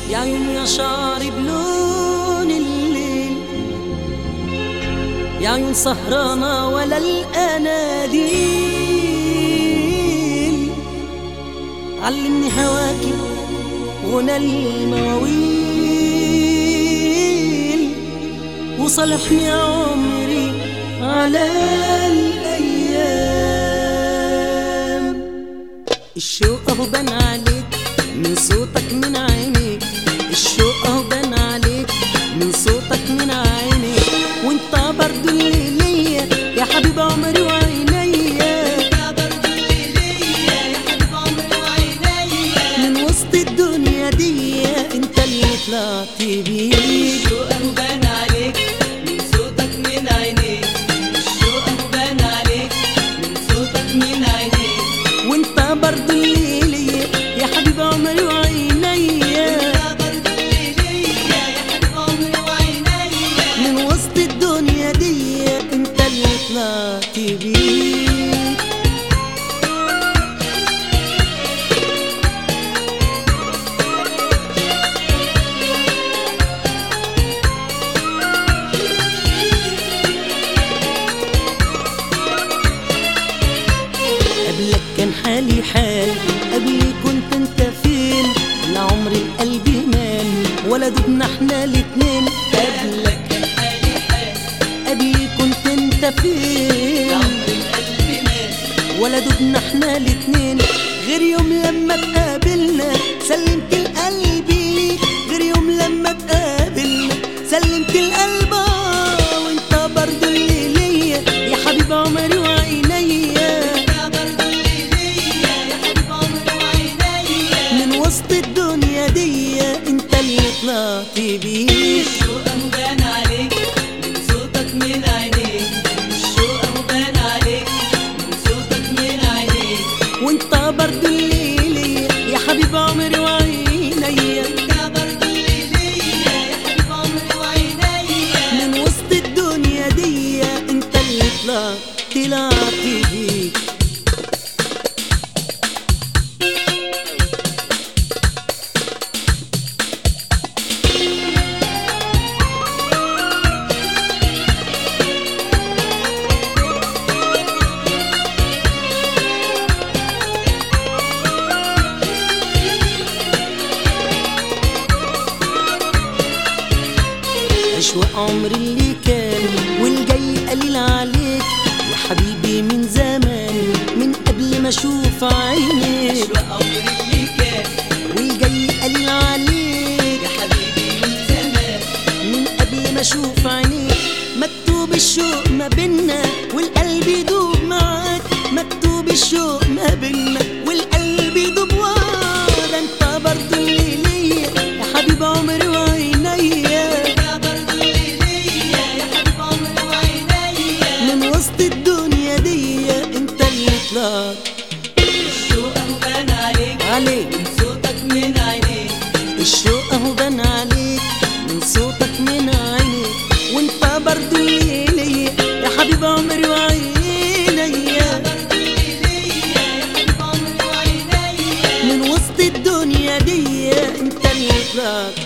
يا عيون يا شعر بلون الليل يا عيون سهرانة ولا الأناديل علمني هواكي غنى المواويل وصالحني عمري على الأيام الشوق أهو بان عليك من صوتك من عينيك الشوق أهو بان عليك من صوتك من عينيك وانت برضو اللي ليا يا حبيب عمري وعينيا من وسط الدنيا دي انت اللي طلعت بيه الشوق أهو بان عليك من صوتك من عينيك الشوق أهو بان عليك من صوتك من عينيك وانت برضو اللي ليا يا حبيب عمري وعينيا يا برضو اللي ليا يا حبيب عمري وعينيا من وسط الدنيا دي انت اللي طلعت بيه قبلك كان حالي حال قبلي كنت انت فين لعمر القلب مال ولا دبنا احنا الاتنين قبلك كان حالي حال قبلي كنت انت فين عمر القلب مات ولا دبنا احنا الاتنين غير يوم لما تقابلنا سلمت القلب ليك غير يوم لما تقابلنا سلمت القلب آه، وانت برضو اللي ليا يا حبيب عمري وعينيا يا برضو اللي ليا يا حبيب عمري وعينيا من وسط الدنيا دي انت اللي طلعت بيه الشوق أهو بان عليك من صوتك من عينيك الشوق أهو بان عليك من صوتك من عينيك وانت برضو اللي ليا يا حبيب عمري وعينيا يا برضو اللي ليا يا حبيب عمري وعينيا من وسط الدنيا دي انت اللي طلعت طلعت بيه أشواق عمري اللي كان والجاي قليل عليك يا حبيبي من زمان من قبل ما أشوف عينيك أشواق عمري اللي كان والجاي قليل عليك يا حبيبي من زمان من قبل ما أشوف عينيك مكتوب الشوق ما بينا والقلب يدوب معاك مكتوب الشوق ما بينا والقلب يدوب وراك ده انت برضو اللي ليا يا حبيب عمري وعينيا يا برضو اللي ليا يا حبيب عمري وعينيا من وسط الدنيا دي انت اللي طلعت الشوق أهو بان عليك عليك من صوتك من عينيك الشوق اهو بان عليك من صوتك من عينيك وانت برضو اللي ليا يا حبيب عمري وعينيا برضو اللي ليا يا حبيب عمري وعينيا من وسط الدنيا دي انت اللي طلعت